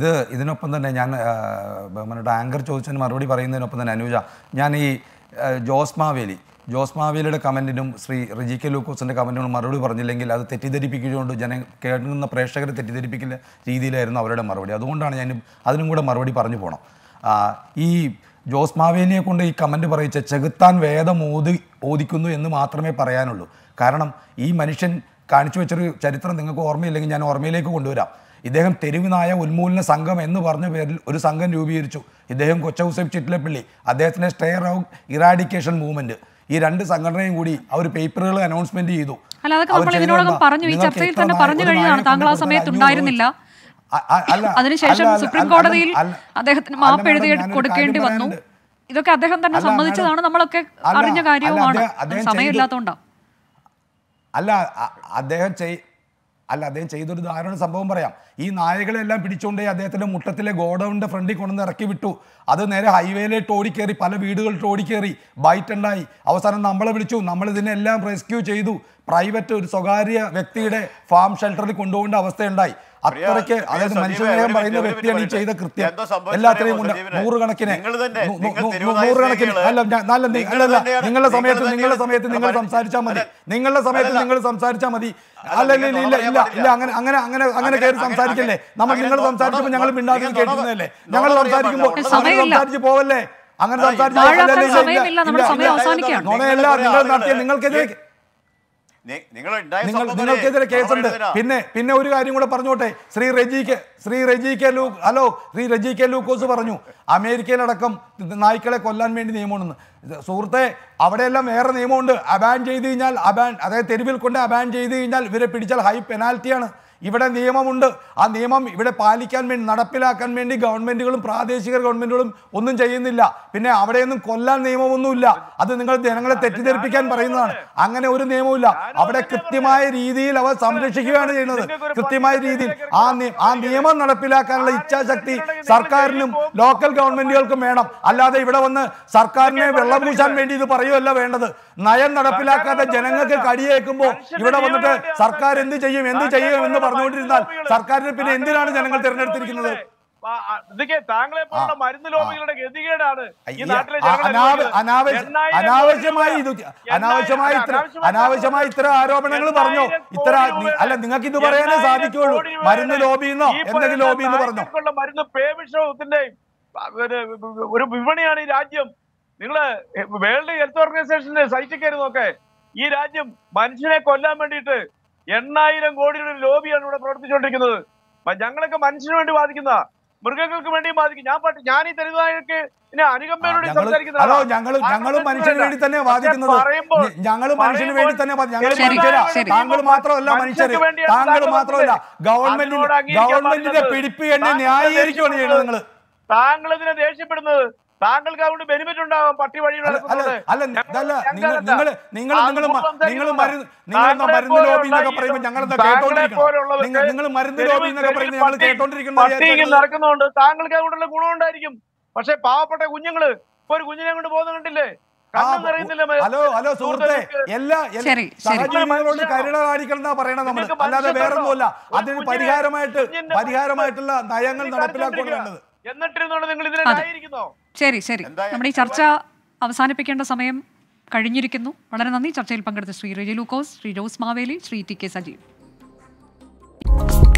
ഇത് ഇതിനൊപ്പം തന്നെ ഞാൻ ആ, ബഹുമാനയുടെ ആങ്കർ ചോദിച്ചതിന് മറുപടി പറയുന്നതിനൊപ്പം തന്നെ അനുജ ഞാൻ ഈ ആ, ജോസ് മാവേലി ജോസ് മാവേലിയുടെ കമൻറ്റിനും ശ്രീ റിജി കെ ലൂക്കോസിൻ്റെ കമൻറ്റിനും മറുപടി പറഞ്ഞില്ലെങ്കിൽ അത് തെറ്റിദ്ധരിപ്പിച്ചുകൊണ്ട് ജന കേൾക്കുന്ന പ്രേക്ഷകരെ തെറ്റിദ്ധരിപ്പിക്കുന്ന രീതിയിലായിരുന്നു അവരുടെ മറുപടി അതുകൊണ്ടാണ് ഞാൻ അതിനും കൂടെ മറുപടി പറഞ്ഞു പോകണം ആ, ഈ ജോസ് മാവേലിയെ കൊണ്ട് ഈ കമൻറ്റ് പറയിച്ച ചെകുത്താൻ വേദം ഓതി ഓദിക്കുന്നു എന്ന് മാത്രമേ പറയാനുള്ളൂ കാരണം ഈ മനുഷ്യൻ കാണിച്ചു വെച്ചൊരു ചരിത്രം നിങ്ങൾക്ക് ഓർമ്മയില്ലെങ്കിൽ ഞാൻ ഓർമ്മയിലേക്ക് കൊണ്ടുവരാം ഇദ്ദേഹം തെരുവുനായ ഉന്മൂലന സംഘം എന്ന് പറഞ്ഞ പേരിൽ ഒരു സംഘം രൂപീകരിച്ചു ഇദ്ദേഹം കൊച്ചൗസഫ് ചിറ്റിലപ്പള്ളി അദ്ദേഹത്തിൻ്റെ സ്റ്റേ ഔട്ട് ഇറാഡിക്കേഷൻ മൂവ്മെൻറ്റ് ഈ രണ്ട് സംഘടനയും കൂടി അവർ പേപ്പറുകൾ അനൗൺസ്മെന്റ് ചെയ്തു അല്ല അതൊക്കെ അവർ നമ്മൾ ചെയ്തത് ഇതിനോടകം എന്താ? പറഞ്ഞു ഈ നിങ്ങൾക്ക് ചർച്ചയിൽ എത്ര തന്നെ നായ- പറഞ്ഞു ഒരു കഴിഞ്ഞതാണ് നായയെ താങ്കൾ ആ കൊണ്ടുപോയി സമയത്ത് അഞ്ഞൂറ് ഉണ്ടായിരുന്നില്ല അ- അ- അല്ല അതിനുശേഷം അല്ല, അല്ല, സുപ്രീം അല്ല, കോടതിയിൽ അല്ല, അദ്ദേഹത്തിന് അല്ല, മാപ്പ് madam, എഴുതി ഞാനൊരു കൊടുക്കേണ്ടി കാര്യം വന്നു പറയാനുണ്ട്. ഇതൊക്കെ അദ്ദേഹം തന്നെ അല്ല, സമ്മതിച്ചതാണ് madam. നമ്മളൊക്കെ അല്ല, അറിഞ്ഞ അല്ല, കാര്യവുമാണ് അദ്ദേഹം- അദ്ദേഹം സമയമില്ലാത്തതുകൊണ്ടാണ് അല്ല അ- അദ്ദേഹം ചെയ് അല്ല അദ്ദേഹം ചെയ്തൊരു ദാരുണ സംഭവം പറയാം ഈ നായകളെല്ലാം പിടിച്ചുകൊണ്ടേ അദ്ദേഹത്തിന്റെ മുട്ടത്തിലെ ഗോഡൌണിന്റെ ഫ്രണ്ടിൽ കൊണ്ടുവന്ന് ഇറക്കി വിട്ടു അത് നേരെ ഹൈവേയിലേക്ക് ഓടിക്കേറി പല വീടുകളിൽ ഓടിക്കേറി ബൈറ്റ് ഉണ്ടായി അവസാനം നമ്മളെ വിളിച്ചു നമ്മൾ ഇതിനെല്ലാം റെസ്ക്യൂ ചെയ്തു പ്രൈവറ്റ് ഒരു സ്വകാര്യ വ്യക്തിയുടെ ഫാം ഷെൽട്ടറിൽ കൊണ്ടുപോകേണ്ട അവസ്ഥയുണ്ടായി അത്രയ്ക്ക് പ്രിയ അതായത് സജീവ, മനുഷ്യസ്നേഹം ഒരു പറയുന്ന മിനിറ്റ്, ഒരു വ്യക്തിയാണ് ഈ മിനിറ്റ് ചെയ്ത കൃത്യം എന്തോ സംഭവിച്ചത് എല്ലാത്തിനെയും അറിയാമോ കൊണ്ട് സജീവനെ? നൂറുകണക്കിന് നിങ്ങൾ തന്നെ- നൂ- നിങ്ങൾ നൂ- തിരുവനായ നൂറുകണക്കിന് സ്നേഹികള് അല്ല ഞാൻ- അല്ല നി- നിങ്ങൾ അല്ലല്ല തന്നെയാണ്- നിങ്ങളുടെ നിങ്ങൾ സമയത്ത് നിങ്ങളുടെ തന്നെയാണ് സമയത്ത് നിങ്ങൾ അല്ല, സംസാരിച്ചാൽ മതി അല്ല, നിങ്ങളുടെ സമയത്ത് അല്ലല്ല. നിങ്ങൾ സംസാരിച്ചാൽ മതി അല്ല, അല്ല ഇല്ല നിങ്ങൾ ഇല്ല നുണ ഇല്ല പറയാൻ ഇല്ല അങ്ങനെ അങ്ങനെ അങ്ങനെ അങ്ങനെ അങ്ങനെ- കയറി അങ്ങനെ- സംസാരിക്കല്ലേ അങ്ങനെ- നമ്മൾ അങ്ങനെ നിങ്ങൾ നുണ- സംസാരിക്കുമ്പോൾ ഞങ്ങൾ നുണ- മിണ്ടാതെ നിങ്ങൾ കേൾക്കുന്നതല്ലേ നുണ ഞങ്ങൾ പറയാൻ സംസാരിക്കുമ്പോൾ പാടില്ല. നമ്മൾ സമയമില്ല. സംസാരിച്ച് പോവല്ലേ അങ്ങനെ അല്ല, സംസാരിച്ച് വാഴാക്കാൻ പോവല്ലേ? ഇല്ല, ഇല്ല, സമയമില്ല, നമ്മുടെ ഇല്ല, സമയം ഇല്ല. അവസാനിക്കുകയാണ്. നുണയല്ല നിങ്ങൾ നടത്തിയ നിങ്ങൾക്കെതിരെ നി- നിങ്ങൾ ഉണ്ടായ നിങ്ങൾ സംഭവം നിങ്ങൾക്കെതിരെ നുണ കേസുണ്ട് പറയുന്നതിനാ. പിന്നെ പിന്നെ ഒരു കാര്യം കൂടെ പറഞ്ഞോട്ടെ ശ്രീ റെജി കെ ശ്രീ റെജി കെ ലൂ ഹലോ ശ്രീ റെജി കെ ലൂക്കോസ് പറഞ്ഞു അമേരിക്കയിലടക്കം നായ്ക്കളെ കൊല്ലാൻ വേണ്ടി നിയമമുണ്ടെന്ന് ഇത് സുഹൃത്തെ അവിടെയെല്ലാം വേറെ നിയമമുണ്ട് അബാൻ ചെയ്ത് കഴിഞ്ഞാൽ അബാൻ അതായത് തെരുവിൽ കൊണ്ട് അബാൻ ചെയ്ത് കഴിഞ്ഞാൽ ഇവരെ പിടിച്ചാൽ ഹൈ പെനാൽറ്റിയാണ് ഇവിടെ നിയമമുണ്ട് ആ നിയമം ഇവിടെ പാലിക്കാൻ വേണ്ടി നടപ്പിലാക്കാൻ വേണ്ടി ഗവൺമെന്റുകളും പ്രാദേശിക ഗവൺമെന്റുകളും ഒന്നും ചെയ്യുന്നില്ല പിന്നെ അവിടെയൊന്നും കൊല്ലാൻ നിയമമൊന്നുമില്ല അത് നിങ്ങൾ ജനങ്ങളെ തെറ്റിദ്ധരിപ്പിക്കാൻ പറയുന്നതാണ് അങ്ങനെ ഒരു നിയമവുമില്ല അവിടെ കൃത്യമായ രീതിയിൽ അവർ സംരക്ഷിക്കുകയാണ് ചെയ്യുന്നത് കൃത്യമായ രീതിയിൽ ആ നി- ആ നിയമം നടപ്പിലാക്കാനുള്ള ഇച്ഛാശക്തി സർക്കാരിനും ലോക്കൽ ഗവൺമെന്റുകൾക്കും വേണം അല്ലാതെ ഇവിടെ വന്ന് സർക്കാരിനെ വെള്ളം പൂശാൻ വേണ്ടി ഇത് പറയുമല്ല വേണ്ടത് നയം നടപ്പിലാക്കാതെ ജനങ്ങൾക്ക് കടിയേക്കുമ്പോൾ ഇവിടെ വന്നിട്ട് സർക്കാർ എന്ത് ചെയ്യും എന്ത് ചെയ്യും എന്ന് പറഞ്ഞുകൊണ്ടിരുന്നാൽ സർക്കാരിനെ പിന്നെ എന്തിനാണ് ജനങ്ങൾ തിരഞ്ഞെടുത്തിരിക്കുന്നത് ആ, ആ, ഇതൊക്കെ താങ്കളെ പോലുള്ള മരുന്ന് ലോബികളുടെ ഗതികേടാണ് ഈ അയ്യ, നാട്ടിലെ ആ, ജനങ്ങളെ അനാവ- നോക്കിയത്. അനാവശ്യ- എണ്ണായിരം അനാവശ്യമായി കോടി ഇത് രൂപ- അനാവശ്യമായി ഇത്ര അനാവശ്യമായി അനാവശ്യമായി ഇത്ര ആരോപണങ്ങൾ പറഞ്ഞോ എണ്ണായിരം ഇത്ര കോടി നി- രൂപയുടെ- അല്ല നിങ്ങൾക്ക് ഇത് പറയാനേ എണ്ണായിരം സാധിക്കുള്ളൂ കോടി രൂപയുടെ മരുന്ന് ലോബിന്നോ ഈ എന്തെങ്കിലും പറയുന്ന ലോബി എന്ന് പറഞ്ഞോ നായ്ക്കൾക്കുള്ള മരുന്ന് പേവിഷത്തിന്റെയും ഒരു വിപണിയാണ് ഈ രാജ്യം നിങ്ങള് വേൾഡ് ഹെൽത്ത് ഓർഗനൈസേഷന്റെ സൈറ്റിൽ കയറി നോക്കെ ഈ രാജ്യം മനുഷ്യനെ കൊല്ലാൻ വേണ്ടിയിട്ട് എണ്ണായിരം കോടിയുടെ ലോബിയാണ് ഇവിടെ പ്രവർത്തിച്ചുകൊണ്ടിരിക്കുന്നത് മ- ഞങ്ങളൊക്കെ മനുഷ്യന് വേണ്ടി ബാധിക്കുന്ന മൃഗങ്ങൾക്ക് വേണ്ടിയും ബാധിക്കും ഞാൻ പണ്ട് ഞാൻ ഈ തെരുവായക്ക് അനുകമ്പയോട് ഞങ്ങള് സംസാരിക്കുന്ന ഹലോ ആളാ. ഞങ്ങൾ ഞങ്ങളും ആർക്കും മനുഷ്യന് വേണ്ടി തന്നെ പക്ഷേ വാദിക്കുന്നത് പറയുമ്പോൾ- ഞങ്ങൾ മനുഷ്യന് വേണ്ടി തന്നെ ഞങ്ങൾ ശരി, മനുഷ്യരാ ശരി. താങ്കൾ മാത്രമല്ല മനുഷ്യര് മനുഷ്യർക്ക് വേണ്ടിയാണ് താങ്കൾ താങ്കൾ മാത്രമല്ല വന്നത്. ഗവൺമെന്റിന്റെ അതിനോട് അംഗീകരിക്കാൻ ഗവൺമെന്റിന്റെ പാടില്ലത്. പിടിപ്പ് എന്നെ താങ്കൾ ന്യായീകരിക്കുകയാണ് ചെയ്യുന്നത് നിങ്ങൾ താങ്കൾ ഇതിനെ ദേഷ്യപ്പെടുന്നത് താങ്കൾക്ക് അതുകൊണ്ട് ബെനിഫിറ്റ് ഉണ്ടാവാം പട്ടി വഴി അല്ല അല്ല നടക്കുന്നത്. അല്ല ഞങ്ങൾ- അതല്ല നിങ്ങൾ ഞങ്ങളല്ല. നിങ്ങൾ നിങ്ങൾ ആ നിങ്ങൾ മുമ്പ് നിങ്ങൾ സംസാരിക്കുന്ന മരുന്ന് നിങ്ങൾ എന്താ താങ്കളെ മരുന്ന് ലോബി എന്നൊക്കെ പോലുള്ള പറയുമ്പോൾ ഞങ്ങൾ എന്താ താങ്കളെ കേട്ടോണ്ടിരിക്കണം പോലുള്ളവർക്ക് നിങ്ങൾ നിങ്ങൾ മരുന്ന് തെരുവ് ലോബി എന്നൊക്കെ പറയുമ്പോൾ ഞങ്ങൾ പട്ടി- കേട്ടോണ്ടിരിക്കുന്നത് പട്ടിക്ക് വിചാരിച്ചത് നടക്കുന്നതുകൊണ്ട് താങ്കൾക്ക് അതുകൊണ്ടുള്ള ഗുണമുണ്ടായിരിക്കും പക്ഷെ പാവപ്പെട്ട കുഞ്ഞുങ്ങള് ഇപ്പൊ ഒരു കുഞ്ഞിനെ കൊണ്ട് പോകുന്ന കണ്ടില്ലേ കണ്ണെന്ന് അറിയുന്നില്ല മ- ഹലോ ഹലോ സുഹൃത്തെ എല്ലാ എല്ലാ ശരി, ശരി. സഹജീവികളോട് കരുണ കാണിക്കണം എന്നാ പറയണത് നമ്മൾ നിങ്ങൾക്ക് അല്ലാതെ മനുഷ്യത്വം വേറൊന്നുമല്ല ഉണ്ടോ? അതിന് ഒരു പരിഹാരമായിട്ട് കുഞ്ഞിന്റെ പരിഹാരമായിട്ടുള്ള നയങ്ങൾ കുഞ്ഞിനെ നടപ്പിലാക്കുകയാണ് കരഞ്ഞോണ്ടിരിക്കുക. വേണ്ടത് എന്നിട്ടിരുന്നോണ്ട് നിങ്ങൾ ഇതിനെ അതെ. ന്യായീകരിക്കുന്നോ ശരി ശരി എന്തായാലും- നമ്മുടെ ഈ ചർച്ച അവസാനിപ്പിക്കേണ്ട സമയം കഴിഞ്ഞിരിക്കുന്നു വളരെ നന്ദി ചർച്ചയിൽ പങ്കെടുത്ത ശ്രീ റിജി ലൂക്കോസ് ശ്രീ ജോസ് മാവേലി ശ്രീ ടി കെ സജീവ്